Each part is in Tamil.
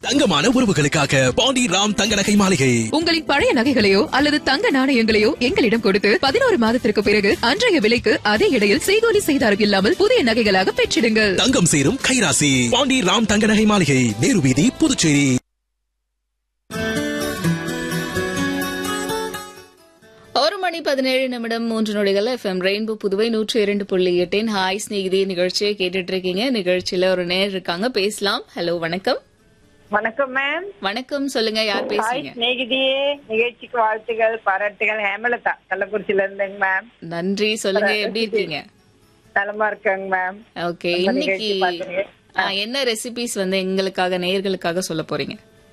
தங்கமான உறவுகளுக்காக பாண்டி ராம் தங்க நகை மாளிகை உங்களின் பழைய நகைகளையோ அல்லது தங்க நாணயங்களையோ எங்களிடம் கொடுத்து பதினோரு மாதத்திற்கு பிறகு அன்றைய விலைக்கு அதே இடையில் செய்கூலி செய்தாரம் இல்லாமல் புதிய நகைகளாக பெற்றிடுங்கள் தங்கம் சேரும் கைராசி பாண்டி ராம் தங்க நகை மாளிகை நேரு வீதி புதுச்சேரி ஒரு மணி பதினேழு நிமிடம் மூன்று நொடிகள் எஃப்எம் ரெயின்போ புதுவை நூற்றி இரண்டு புள்ளி எட்டின் ஹாய் ஸ்நேகிதி நிகழ்ச்சியை கேட்டுட்டு இருக்கீங்க நிகழ்ச்சியில ஒரு நேர் இருக்காங்க பேசலாம் ஹலோ வணக்கம் வணக்கம் மேம் வணக்கம் சொல்லுங்க யார் ஹாய் பேசுறீங்க ஸ்நேகிதியே நிகழ்ச்சிக்கு வாழ்த்துகள் பாராட்டுகள் ஹேமலதா கள்ளக்குறிச்சியில இருந்தேங்க மேம் நன்றி சொல்லுங்க எப்படி இருக்கீங்க நலமா இருக்கேங்க மேம் ஓகே ரொம்ப இன்னைக்கு நிகழ்ச்சி பார்க்குறீங்க. ஆ, என்ன ரெசிபிஸ் வந்து எங்களுக்காக நேயர்களுக்காக சொல்ல போறீங்க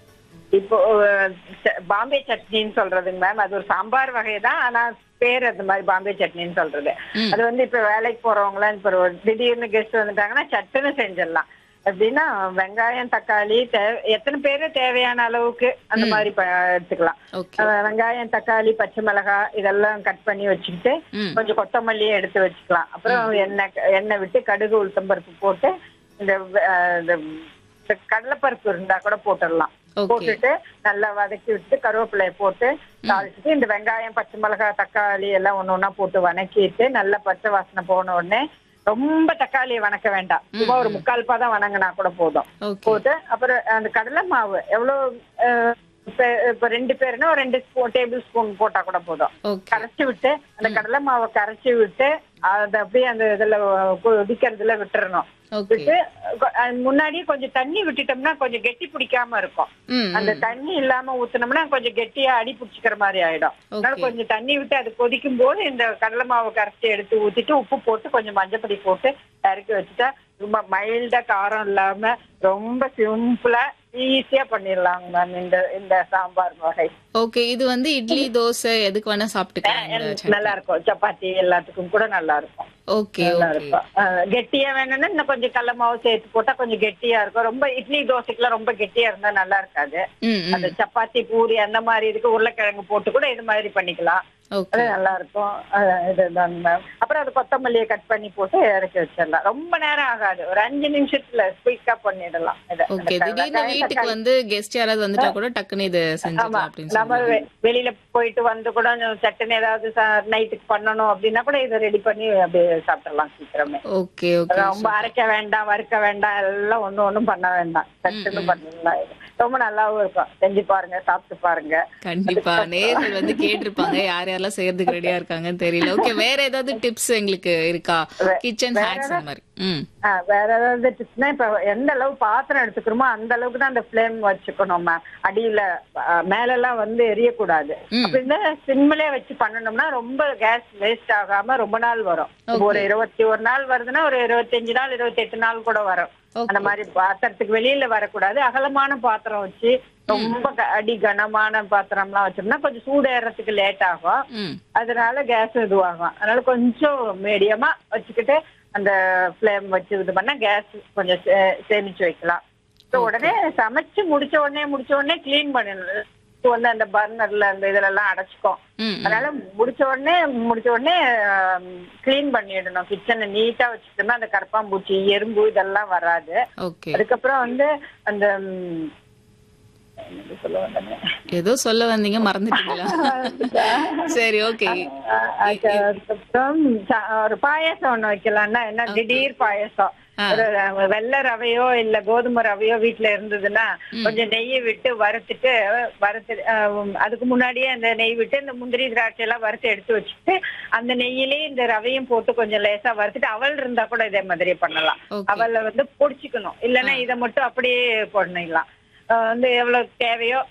இப்போ அஹ், ச- பாம்பே சட்னின்னு சொல்றதுங்க மேம் அது ஒரு சாம்பார் வகை தான் ஆனா பேர் அந்த மாதிரி பாம்பே சட்னின்னு சொல்றது அது வந்து இப்ப வேலைக்கு போறவங்களாம் இப்ப ஒரு திடீர்னு கெஸ்ட் வந்துட்டாங்கன்னா சட்டுன்னு செஞ்சிடலாம் எப்படின்னா வெங்காயம் தக்காளி தே- எத்தனை பேரு தேவையான அளவுக்கு அந்த மாதிரி ப- எடுத்துக்கலாம் ஓகே அஹ் வெங்காயம் தக்காளி பச்சை மிளகாய் இதெல்லாம் கட் பண்ணி வச்சுக்கிட்டு ம். கொஞ்சம் கொத்தமல்லியும் எடுத்து வச்சுக்கலாம் அப்புறம் எண்ணெய் எண்ணெய் விட்டு கடுகு உளுத்தம்பருப்பு போட்டு இந்த வ- அஹ் இந்த இந்த கடலைப்பருப்பு இருந்தா கூட போட்டுடலாம் Okay. போட்டுட்டு நல்லா வதக்கி விட்டு கருவேப்பிலைய போட்டு தாளிச்சுட்டு இந்த வெங்காயம் பச்சை மிளகாய் தக்காளி எல்லாம் ஒண்ணு ஒண்ணா போட்டு வணக்கிட்டு நல்லா பச்சை வாசனை போன உடனே ரொம்ப தக்காளியை வணக்க வேண்டாம் சும்மா ஒரு முக்கால் பாதம் வணங்கினா கூட போதும் ஓகே போட்டு அப்புறம் அந்த கடலை மாவு எவ்வளவு அஹ், இப்ப இப்ப ரெண்டு பேருன்னா ஒரு ரெண்டு ஸ்பூன் டேபிள் ஸ்பூன் போட்டா கூட போதும் ஓகே கரைச்சி விட்டு அந்த கடலை மாவை கரைச்சி விட்டு அதை அப்படியே அந்த இதுல கொதிக்கிறதுல விட்டுறணும் ஓகே விட்டு கொ- அது முன்னாடியே கொஞ்சம் தண்ணி விட்டுட்டோம்னா கொஞ்சம் கெட்டி பிடிக்காம இருக்கும் ம் அந்த தண்ணி இல்லாம ஊத்துனோம்னா கொஞ்சம் கெட்டியா அடி பிடிச்சிக்கிற மாதிரி ஆயிடும் அதனால Okay. கொஞ்சம் தண்ணி விட்டு அது கொதிக்கும் போது இந்த கடலை மாவை கரைச்சி எடுத்து ஊத்திட்டு உப்பு போட்டு கொஞ்சம் மஞ்சப்பொடி போட்டு இறக்கி வச்சுட்டா ரொம்ப மைல்டா காரம் இல்லாம ரொம்ப சிம்பிளா ஈஸியா பண்ணிடலாங்க மேம் இந்த இந்த சாம்பார் வகை ஓகே இது வந்து இட்லி தோசை எதுக்கு வேணா சாப்பிட்டுக்கலாம் இந்த சட்னி. நல்லா இருக்கும் சப்பாத்தி எல்லாத்துக்கும் கூட நல்லா இருக்கும் ஓகே நல்லா ஓகே இருக்கும் அஹ் கெட்டியா வேணும்னா இன்னும் கொஞ்சம் கடல மாவு சேர்த்து போட்டா கொஞ்சம் கெட்டியா இருக்கும் ரொம்ப இட்லி தோசைக்குலாம் ரொம்ப கெட்டியா இருந்தா நல்லா இருக்காது ம் ம் அந்த சப்பாத்தி பூரி அந்த மாதிரி இதுக்கு உருளைக்கிழங்கு போட்டு கூட இது மாதிரி பண்ணிக்கலாம் ஓகே அது நல்லா இருக்கும் அஹ் இதுதான் மேம் அப்புறம் அது கொத்தமல்லியை கட் பண்ணி போட்டு இறக்கி வச்சிடலாம் ரொம்ப நேரம் ஆகாது ஒரு அஞ்சு நிமிஷத்துல குயிக்கா பண்ணிடலாம் இதை. ஓகே இந்த திடீர்னு வெங்காயம், வீட்டுக்கு தக்காளி. வந்து கெஸ்ட் யாராவது வந்துட்டா கூட டக்குன்னு இது ஆமா செஞ்சுக்கலாம் அப்படின்னு நம்ம சொல்லுவாங்க வெ- வெளியில போயிட்டு வந்து கூட சட்டுன்னு ஏதாவது நைட்டுக்கு பண்ணணும் அப்படின்னா கூட இதை ரெடி பண்ணி அப்படியே சாப்பிடலாம் சீக்கிரமே ஓகே ஓகே ரொம்ப அரைக்க வேண்டாம் வறுக்க வேண்டாம் எல்லாம் ஒண்ணும் ஒண்ணும் பண்ண வேண்டாம் சட்டுன்னு பண்ணிடலாம் இது ரொம்ப நல்லாவும் இருக்கும் செஞ்சு பாருங்க சாப்பிட்டு பாருங்க கண்டிப்பா நேர்கள் வந்து கேட்டிருப்பாங்க யார் யாரெல்லாம் செய்யறதுக்கு ரெடியா இருக்காங்கன்னு தெரியல ஓகே வேற ஏதாவது டிப்ஸ் எங்களுக்கு இருக்கா வே- கிச்சன் வேற ஹேக்ஸ் அந்த மாதிரி ம் ஆ, வேற ஏதாவது டிப்ஸ்னா இப்ப எந்த அளவு பாத்திரம் எடுத்துக்கிறோமோ அந்த அளவுக்கு தான் அந்த ஃபிளேம் வச்சுக்கணும் ma'am. அடியில ஆ, மேலெல்லாம் வந்து எரியக்கூடாது ம். அப்படின்னா சிம்மிலே வச்சு பண்ணணும்னா ரொம்ப கேஸ் வேஸ்ட் ஆகாம ரொம்ப நாள் வரும் இப்ப ஒரு இருபத்தி ஒரு நாள் வருதுன்னா ஒரு இருபத்தஞ்சு நாள் இருபத்தி எட்டு நாள் கூட வரும் Okay. அந்த மாதிரி பாத்திரத்துக்கு வெளியில வரக்கூடாது அகலமான பாத்திரம் வச்சு ரொம்ப க- அடி கனமான பாத்திரம்லாம் வச்சோம்னா கொஞ்சம் சூடு ஏறதுக்கு லேட் ஆகும் ம் அதனால கேஸ் இதுவாகும் அதனால கொஞ்சம் மீடியமா வச்சுக்கிட்டு அந்த ஃப்ளேம் வச்சு இது பண்ணா கேஸ் கொஞ்சம் சே- சேமிச்சு வைக்கலாம் So, உடனே சமைச்சு முடிச்ச உடனே முடிச்ச உடனே க்ளீன் பண்ணிடணும் இது வந்து அந்த பர்னர்ல அந்த இதுல எல்லாம் அடைச்சுக்கும் ம் ம். அதனால முடிச்ச உடனே முடிச்ச உடனே க்ளீன் பண்ணிடணும் கிச்சனை நீட்டா வச்சுட்டோம்னா அந்த கரப்பாம்பூச்சி எறும்பு இதெல்லாம் வராது ஓகே அதுக்கப்புறம் வந்து அந்த ம், என்னது சொல்ல வந்தேனே? ஏதோ சொல்ல வந்தீங்க மறந்துட்டீங்களா சரி ஓகே அஹ் அதுக்கப்புறம் ச- ஒரு பாயாசம் ஒண்ணு வைக்கலாம்னா என்ன திடீர் பாயாசம் ஆ. ஒரு அஹ், வெள்ளை ரவையோ இல்ல கோதுமை ரவையோ வீட்ல இருந்ததுன்னா கொஞ்சம் நெய்யை விட்டு வறுத்துட்டு வறுத்து அஹ், அதுக்கு முன்னாடியே அந்த நெய் விட்டு இந்த முந்திரி திராட்சை எல்லாம் வறுத்து எடுத்து வச்சுட்டு அந்த நெய்யிலேயே இந்த ரவையும் போட்டு கொஞ்சம் லேசா வறுத்துட்டு அவல் இருந்தா கூட இதே மாதிரி பண்ணலாம் Okay. அவல்ல வந்து பொடிச்சுக்கணும் இல்லைன்னா இதை மட்டும் அப்படியே பண்ணிடலாம் அஹ் வந்து எவ்வளவு தேவையோ